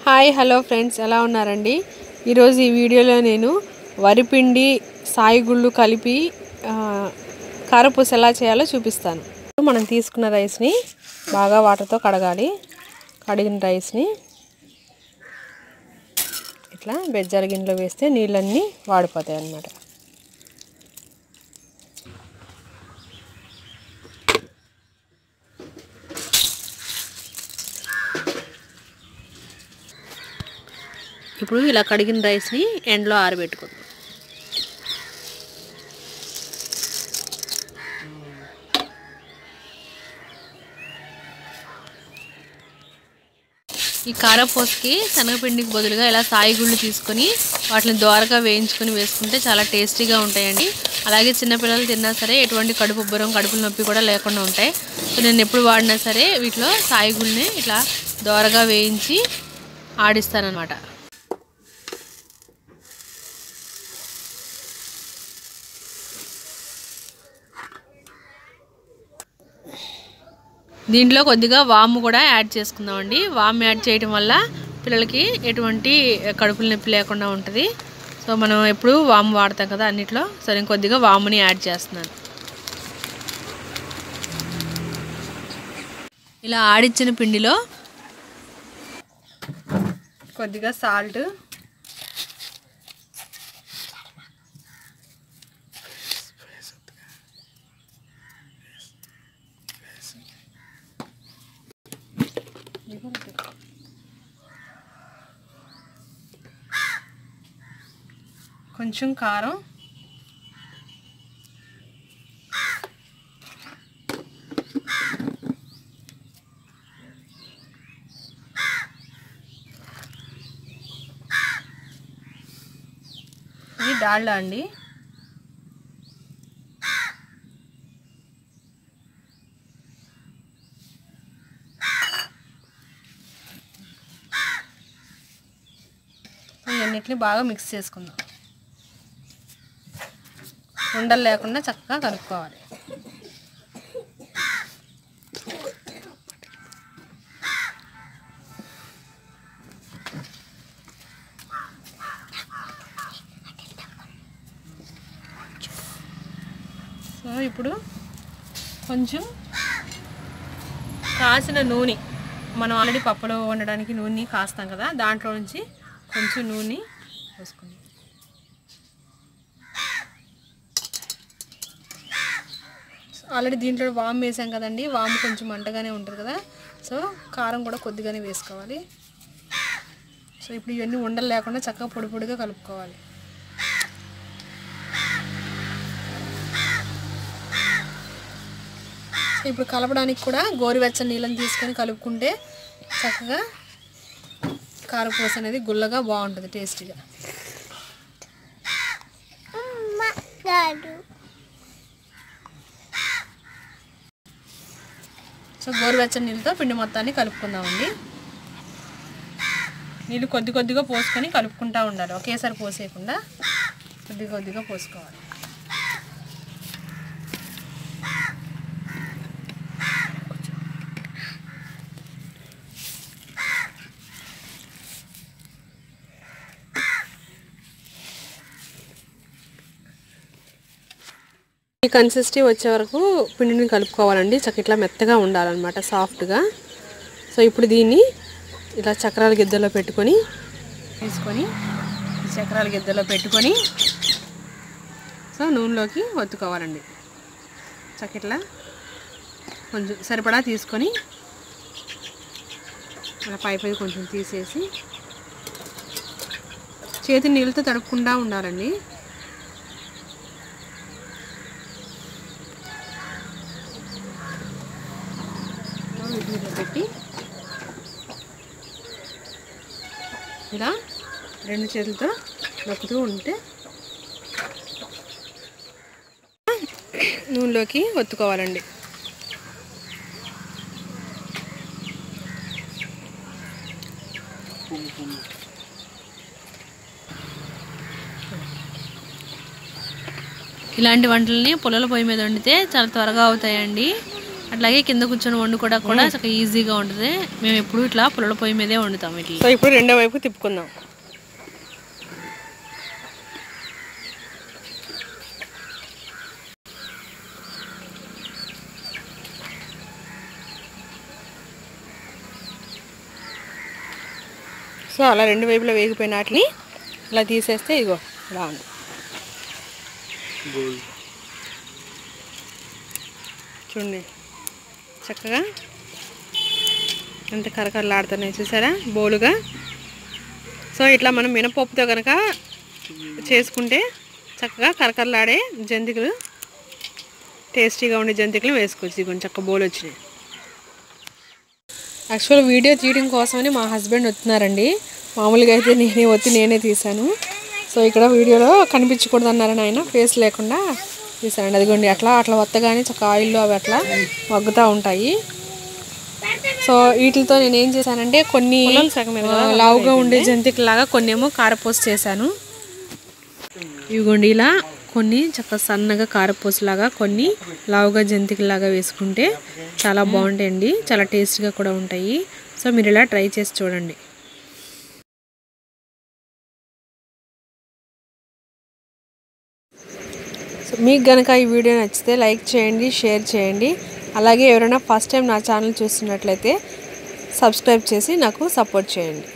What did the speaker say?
hi hello friends ఎలా ఉన్నారండి ఈరోజు ఈ వీడియోలో నేను వరిపిండి సాయిగుళ్ళు కలిపి ఆ, కారపూస ఎలా చేయాలో చూపిస్తాను మనం తీసుకున్న రైస్ని బాగా వాటర్తో కడగాలి కడిగిన రైస్ని ఇట్లా బెజ్జాల గిన్నెలో వేస్తే నీళ్ళన్నీ వాడిపోతాయి అన్నమాట ఇప్పుడు ఇలా కడిగిన రైస్ని ఎండలో ఆరబెట్టుకుందాం ఈ కారపూసకి శనగపిండికి బదులుగా ఇలా సాయిగుళ్ళు తీసుకొని వాటిని దోరగా వేయించుకొని వేసుకుంటే చాలా టేస్టీగా ఉంటాయండి అలాగే చిన్నపిల్లలు తిన్నా సరే ఎటువంటి కడుపు ఉబ్బరం కడుపుల నొప్పి కూడా లేకుండా ఉంటాయి సో నేను ఎప్పుడు వాడినా సరే వీటిలో సాయిగుళ్ళని ఇట్లా దోరగా వేయించి ఆడిస్తానన్నమాట దీంట్లో కొద్దిగా వాము కూడా యాడ్ చేసుకుందామండి వాము యాడ్ చేయడం వల్ల పిల్లలకి ఎటువంటి కడుపుల నొప్పి లేకుండా ఉంటుంది సో మనం ఎప్పుడు వాము వాడతాం కదా అన్నిట్లో సో నేను కొద్దిగా వాముని యాడ్ చేస్తున్నాను ఇలా ఆడిచ్చిన పిండిలో కొద్దిగా సాల్ట్ కొంచెం కారం ఇది డాల్డా అండి ఇవన్నిటిని బాగా మిక్స్ చేసుకుందాం ఉండలు లేకుండా చక్కగా కలుపుకోవాలి సో ఇప్పుడు కొంచెం కాసిన నూనె మనం ఆల్రెడీ పప్పులో వండడానికి నూనె కాస్తాం కదా దాంట్లో నుంచి కొంచెం నూనె పోసుకుందాం ఆల్రెడీ దీంట్లో వాము వేసాం కదండి వాము కొంచెం మంటగానే ఉంటుంది కదా సో కారం కూడా కొద్దిగానే వేసుకోవాలి సో ఇప్పుడు ఇవన్నీ ఉండలు లేకుండా చక్కగా పొడి పొడిగా కలుపుకోవాలి సో ఇప్పుడు కలపడానికి కూడా గోరువెచ్చని నీళ్ళని తీసుకొని కలుపుకుంటే చక్కగా కారపూస అనేది గుల్లగా బాగుంటుంది టేస్టీగా సో గోరువెచ్చని నీళ్ళతో పిండి మొత్తాన్ని కలుపుకుందామండి నీళ్ళు కొద్ది కొద్దిగా పోసుకొని కలుపుకుంటా ఉండాలి ఒకేసారి పోసేయకుండా కొద్ది కొద్దిగా పోసుకోవాలి ఈ కన్సిస్టీ వచ్చే వరకు పిండిని కలుపుకోవాలండి చక్క ఇట్లా మెత్తగా ఉండాలన్నమాట సాఫ్ట్గా సో ఇప్పుడు దీన్ని ఇలా చక్రాల గిద్దలో పెట్టుకొని తీసుకొని ఈ చక్రాల గిద్దలో పెట్టుకొని సో నూనెలోకి ఒత్తుకోవాలండి చక్క ఇట్లా కొంచెం సరిపడా తీసుకొని అలా పై పై కొంచెం తీసేసి చేతి నీళ్ళతో తడుపుకుండా ఉండాలండి వీటిలో పెట్టి ఇలా రెండు చేతులతో నొక్కుతూ ఉంటే నూనెలోకి ఒత్తుకోవాలండి ఇలాంటి వంటల్ని పుల్లల పొయ్యి మీద వండితే చాలా త్వరగా అవుతాయండి అట్లాగే కింద కూర్చొని వండుకోవడం కూడా చక్కగా ఈజీగా ఉంటుంది మేము ఎప్పుడు ఇట్లా పుల్లల పొయ్యి మీదే వండుతాం ఇట్లా సో ఇప్పుడు రెండో వైపు తిప్పుకుందాం సో అలా రెండు వైపులా వేగిపోయిన వాటిని ఇలా తీసేస్తే ఇగో ఇలా ఉంది చూడండి చక్కగా ఎంత కరకరలాడుతున్నాయి చూసారా బోలుగా సో ఇట్లా మనం మినపప్పుతో కనుక చేసుకుంటే చక్కగా కరకరలాడే జంతికలు టేస్టీగా ఉండే జంతికలు వేసుకోవచ్చు ఇది కొంచెం చక్క బోలు వచ్చినాయి యాక్చువల్ వీడియో తీయడం కోసమని మా హస్బెండ్ వస్తున్నారండి మామూలుగా అయితే నేనే వచ్చి నేనే తీశాను సో ఇక్కడ వీడియోలో కనిపించకూడదు అన్నారని ఆయన ఫేస్ లేకుండా తీశానండి అదిగోండి అట్లా అట్లా వత్తగానే చక్క ఆయిల్లో అవి అట్లా మగ్గుతూ ఉంటాయి సో వీటితో నేను ఏం చేశానంటే కొన్ని ఆ, లావుగా ఉండే జంతికలాగా కొన్ని ఏమో కారపూస చేశాను ఇవిగోండి ఇలా కొన్ని చక్కగా సన్నగా కారపూసలాగా కొన్ని లావుగా జంతికలాగా వేసుకుంటే చాలా బాగుంటాయండి చాలా టేస్ట్గా కూడా ఉంటాయి సో మీరు ఇలా ట్రై చేసి చూడండి సో మీకు కనుక ఈ వీడియో నచ్చితే లైక్ చేయండి షేర్ చేయండి అలాగే ఎవరైనా ఫస్ట్ టైం నా ఛానల్ చూస్తున్నట్లయితే సబ్స్క్రైబ్ చేసి నాకు సపోర్ట్ చేయండి